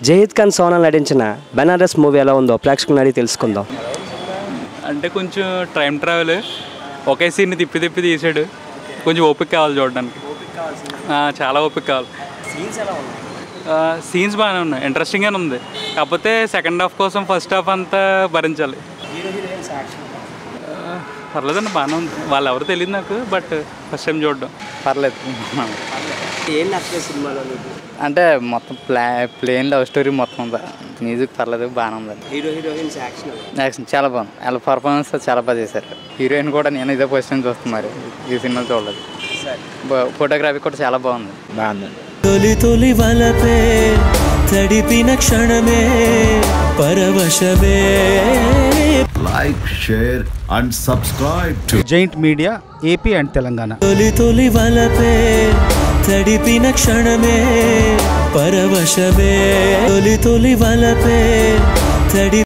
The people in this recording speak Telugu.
జహీద్ ఖాన్ సోనల్ నటించిన బెనారస్ మూవీ ఎలా ఉందో ప్రేక్షకులను అడిగి తెలుసుకుందాం అంటే కొంచెం టైం ట్రావెల్ ఒకే సీన్ని తిప్పి తిప్పి తీసాడు కొంచెం ఓపిక కావాలి చూడడానికి ఆ, చాలా ఓపిక కావాలి సీన్స్ బాగానే ఉన్నాయి ఇంట్రెస్టింగ్గానే ఉంది కాకపోతే సెకండ్ హాఫ్ కోసం ఫస్ట్ హాఫ్ అంతా భరించాలి ఆ, పర్లేదండి బాగానే ఉంది వాళ్ళు ఎవరు తెలియదు నాకు బట్ ఫస్ట్ టైం చూడడం పర్లేదు ఏం నచ్చలేదు సినిమాలో అంటే మొత్తం ప్లా ప్లేన్ లవ్ స్టోరీ మొత్తం ఉందా మ్యూజిక్ పర్లేదు బాగానే ఉంది హీరో హీరోయిన్స్ యాక్షన్ యాక్షన్ చాలా బాగుంది వాళ్ళ పర్ఫార్మెన్స్ చాలా బాగా చేశారు హీరోయిన్ కూడా నేను ఇదే ఫస్ట్ టైం చూస్తున్నారు ఈ సినిమా చూడలేదు బా- ఫోటోగ్రఫీ కూడా చాలా బాగుంది బాగుంది తొలి తొలి వలపే తడిపిన క్షణమే పరవశమే like, share, and subscribe to giant media AP and Telangana తొలి తొలి వలపే తడిపిన క్షణమే పరవశమే తొలి తొలి వలపే తడి